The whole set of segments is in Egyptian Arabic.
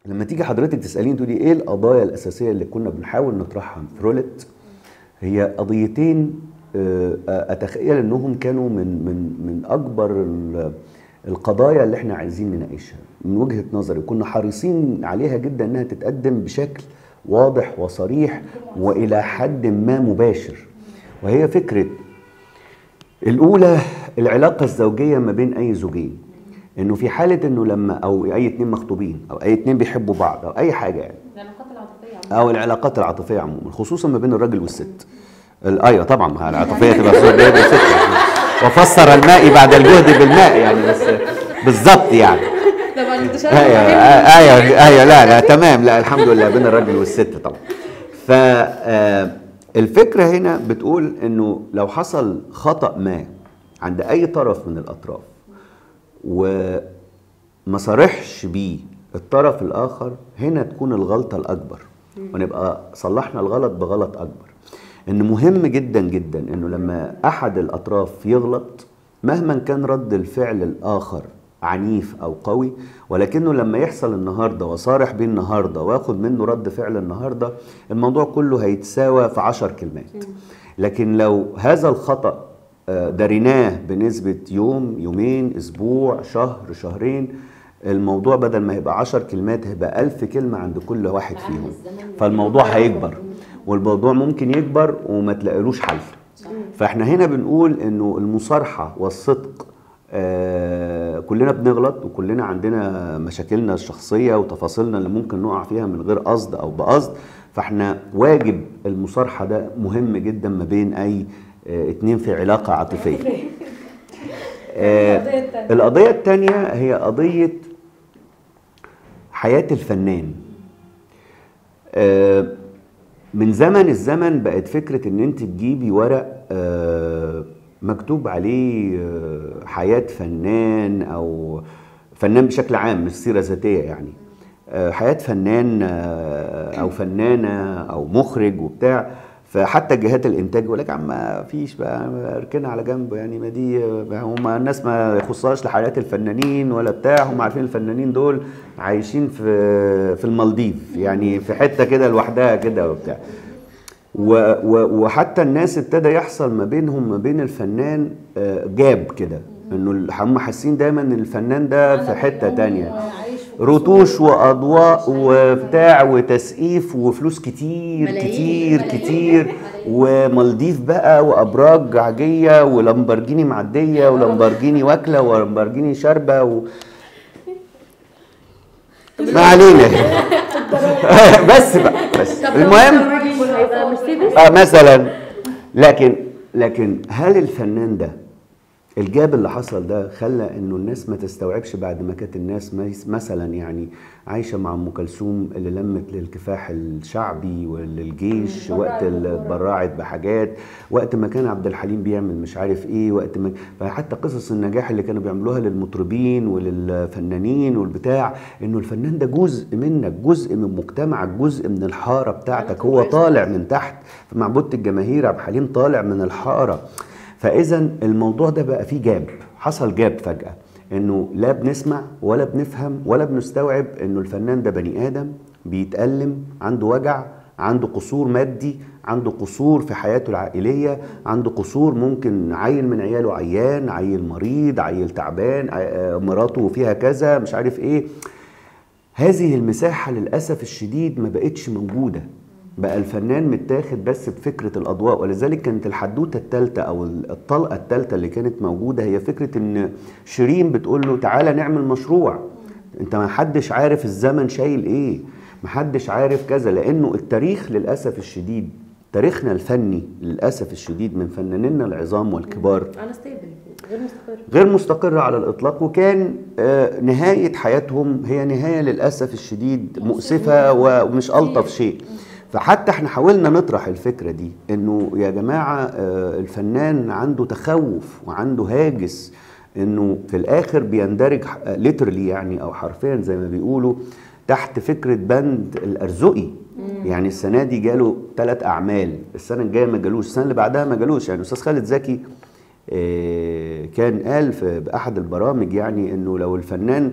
لما تيجي حضرتك تساليني تقولي ايه القضايا الاساسيه اللي كنا بنحاول نطرحها في رولت هي قضيتين آه، اتخيل انهم كانوا من من من اكبر ال- القضايا اللي احنا عايزين نناقشها من وجهه نظري كنا حريصين عليها جدا انها تتقدم بشكل واضح وصريح والى حد ما مباشر وهي فكره الاولى العلاقه الزوجيه ما بين اي زوجين انه في حاله انه لما او اي اتنين مخطوبين او اي اتنين بيحبوا بعض او اي حاجه يعني العلاقات العاطفيه او العلاقات العاطفيه عموما خصوصا ما بين الراجل والست ال- ايوه طبعا ما هي العاطفيه تبقى في الراجل والست يعني. وفسر الماء بعد الجهد بالماء يعني بس بالظبط يعني طبعا انتشار ايوه ايوه ايوه لا لا تمام لا الحمد لله بين الراجل والست طبعا ف آه، الفكره هنا بتقول انه لو حصل خطا ما عند اي طرف من الاطراف وما صرحش بيه الطرف الاخر هنا تكون الغلطه الاكبر ونبقى صلحنا الغلط بغلط اكبر ان مهم جدا جدا انه لما احد الاطراف يغلط مهما كان رد الفعل الاخر عنيف او قوي ولكنه لما يحصل النهارده وصارح بيه النهارده واخد منه رد فعل النهارده الموضوع كله هيتساوى في عشر كلمات لكن لو هذا الخطأ آه، دريناه بنسبة يوم يومين أسبوع شهر شهرين الموضوع بدل ما يبقى عشر كلمات هيبقى ألف كلمة عند كل واحد فيهم فالموضوع هيكبر والموضوع ممكن يكبر وما تلاقيلوش حل فاحنا هنا بنقول انه المصارحة والصدق آه كلنا بنغلط وكلنا عندنا مشاكلنا الشخصية وتفاصيلنا اللي ممكن نقع فيها من غير قصد أو بقصد فاحنا واجب المصارحة ده مهم جدا ما بين أي آه اتنين في علاقة عاطفية آه القضية التانية هي قضية حياة الفنان آه من زمن الزمن بقت فكرة ان انت تجيبي ورق آه مكتوب عليه آه حياة فنان او فنان بشكل عام مش سيرة ذاتية يعني آه حياة فنان آه او فنانة او مخرج وبتاع فحتى جهات الانتاج يقول لك يا عم ما فيش بقى اركنها على جنب يعني ما دي هم الناس ما يخصهاش لحياه الفنانين ولا بتاع هم عارفين الفنانين دول عايشين في في المالديف يعني في حته كده لوحدها كده وبتاع و و وحتى الناس ابتدى يحصل ما بينهم ما بين الفنان آه، جاب كده انه هم حاسين دايما ان الفنان ده في حته تانية رتوش واضواء وبتاع وتسقيف وفلوس كتير ملايين، كتير ملايين. كتير ومالديف بقى وابراج عجيه ولامبرجيني معديه ولامبرجيني واكله ولامبرجيني شاربه و... ما علينا بس بقى بس المهم هيبقى مرسيدس آه مثلا لكن لكن هل الفنان ده الجاب اللي حصل ده خلى انه الناس ما تستوعبش بعد ما كانت الناس ميس- مثلا يعني عايشه مع ام كلثوم اللي لمت للكفاح الشعبي وللجيش وقت اللي اتبرعت بحاجات وقت ما كان عبد الحليم بيعمل مش عارف ايه وقت ما فحتى قصص النجاح اللي كانوا بيعملوها للمطربين وللفنانين والبتاع انه الفنان ده جزء منك جزء من مجتمعك جزء من الحاره بتاعتك هو طالع من تحت فمعبودة الجماهير عبد الحليم طالع من الحاره فاذا الموضوع ده بقى فيه جاب حصل جاب فجاه انه لا بنسمع ولا بنفهم ولا بنستوعب انه الفنان ده بني ادم بيتألم عنده وجع عنده قصور مادي عنده قصور في حياته العائلية عنده قصور ممكن عيل من عياله عيان عيل مريض عيل تعبان ع- آه، مراته فيها كذا مش عارف ايه هذه المساحة للأسف الشديد ما بقتش موجودة بقى الفنان متاخد بس بفكرة الأضواء ولذلك كانت الحدوتة التالتة أو الطلقة التالتة اللي كانت موجودة هي فكرة إن شيرين بتقول له تعالى نعمل مشروع أنت ما حدش عارف الزمن شايل إيه ما حدش عارف كذا لأنه التاريخ للأسف الشديد تاريخنا الفني للأسف الشديد من فنانينا العظام والكبار انا ستيبل غير مستقر غير مستقرة على الإطلاق وكان آه، نهاية حياتهم هي نهاية للأسف الشديد مؤسفة ومش ألطف شيء فحتى احنا حاولنا نطرح الفكرة دي انه يا جماعة آه، الفنان عنده تخوف وعنده هاجس انه في الاخر بيندرج ليترلي يعني او حرفيا زي ما بيقولوا تحت فكرة بند الأرزقي يعني السنة دي جاله ثلاث أعمال السنة الجاية ما جالوش السنة اللي بعدها ما جالوش يعني أستاذ خالد زكي آه، كان قال في بأحد البرامج يعني إنه لو الفنان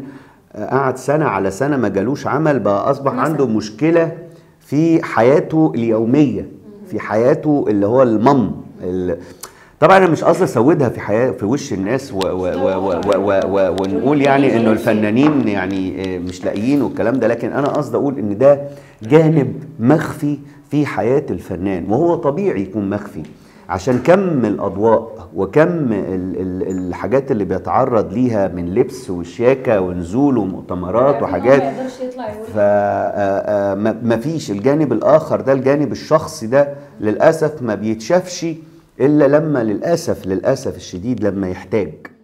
آه، قعد سنه على سنه ما جالوش عمل بقى اصبح مثلاً. عنده مشكله في حياته اليوميه في حياته اللي هو المم ال- طبعا انا مش قصدي اسودها في حياه في وش الناس و و و و و و و ونقول يعني انه الفنانين يعني آه، مش لاقيين والكلام ده لكن انا قصدي اقول ان ده جانب مخفي في حياه الفنان وهو طبيعي يكون مخفي عشان كم الاضواء وكم ال ال الحاجات اللي بيتعرض ليها من لبس وشياكه ونزول ومؤتمرات وحاجات ما يقدرش يطلع يقول فما فيش الجانب الاخر ده الجانب الشخصي ده للاسف ما بيتشافش الا لما للاسف للاسف الشديد لما يحتاج